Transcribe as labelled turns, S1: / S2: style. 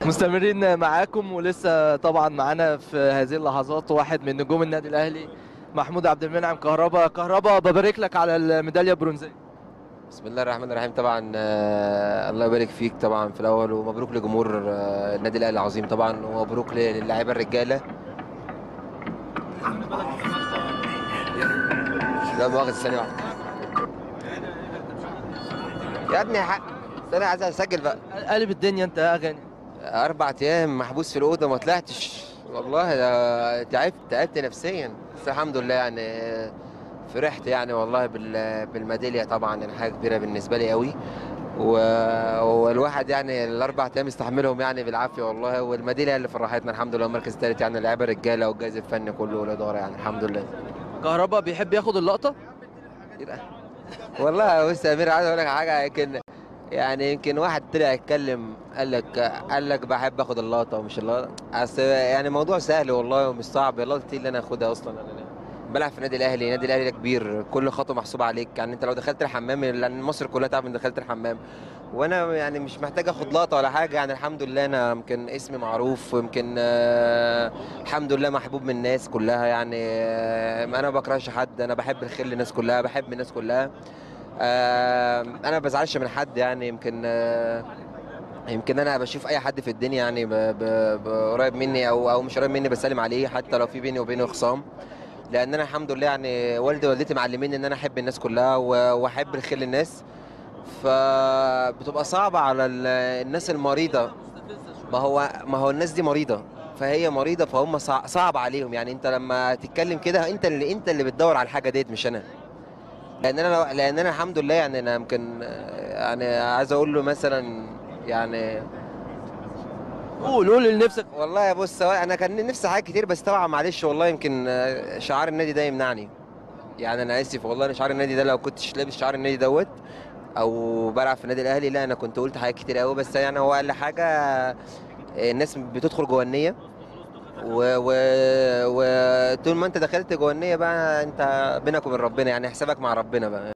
S1: مستمرين معاكم ولسه طبعا معانا في هذه اللحظات واحد من نجوم النادي الاهلي محمود عبد المنعم كهربا كهربا ببارك لك على الميداليه البرونزيه
S2: بسم الله الرحمن الرحيم طبعا آه، الله يبارك فيك طبعا في الاول ومبروك لجمهور آه، النادي الاهلي العظيم طبعا ومبروك للاعيبه الرجاله لا مؤاخذه ثانيه واحده يا ابني حق انا عايز اسجل بقى
S1: قلب الدنيا انت يا اغاني
S2: اربع ايام محبوس في الاوضه ما طلعتش والله ده تعبت تعبت نفسيا بس الحمد لله يعني آه، فرحت يعني والله بال- بالميداليه طبعا يعني حاجه كبيره بالنسبه لي قوي و- والواحد يعني الاربع ايام استحملهم يعني بالعافيه والله والميداليه اللي فرحتنا الحمد لله المركز الثالث يعني اللعيبه الرجاله والجهاز الفني كله والاداره يعني الحمد لله
S1: كهربا بيحب ياخد اللقطه
S2: يبقى والله بص يا امير عايز اقول لك حاجه يمكن يعني يمكن واحد طلع يتكلم قال لك قال لك بحب اخد اللقطه ومش اللقطه اصل يعني موضوع سهل والله ومش صعب اللقطه دي اللي انا اخدها اصلا انا بلعب في النادي الاهلي النادي الاهلي ده كبير كل خطوه محسوبه عليك يعني انت لو دخلت الحمام لان مصر كلها تعرف ان دخلت الحمام وانا يعني مش محتاج اخد لقطه ولا حاجه يعني الحمد لله انا يمكن اسمي معروف ويمكن آه الحمد لله محبوب من الناس كلها يعني آه انا ما بكرهش حد انا بحب الخير للناس كلها بحب الناس كلها آه انا ما بزعلش من حد يعني يمكن آه يمكن انا بشوف اي حد في الدنيا يعني ب- ب- ب- قريب مني او او مش قريب مني بسلم عليه حتى لو في بيني وبينه خصام لان انا الحمد لله يعني والدي ووالدتي معلمين ان انا احب الناس كلها و- واحب الخير للناس فبتبقى صعبه على ال- الناس المريضه ما هو ما هو الناس دي مريضه فهي مريضه فهم صع- صعب عليهم يعني انت لما تتكلم كده انت اللي انت اللي بتدور على الحاجه ديت مش انا لان انا لو لان انا الحمد لله يعني انا يمكن آه، يعني عايز اقول له مثلا يعني
S1: قول قول لنفسك
S2: والله يا بص هو انا كان نفسي حاجات كتير بس طبعا معلش والله يمكن آه، شعار النادي ده يمنعني يعني انا اسف والله انا شعار النادي ده لو كنتش لابس شعار النادي دوت او بلعب في النادي الاهلي لا انا كنت قلت حاجات كتير قوي بس يعني هو اقل حاجه آه، الناس بتدخل جوه النيه و... و... وطول ما انت دخلت جوه النيه بقى انت بينك وبين ربنا يعني حسابك مع ربنا بقى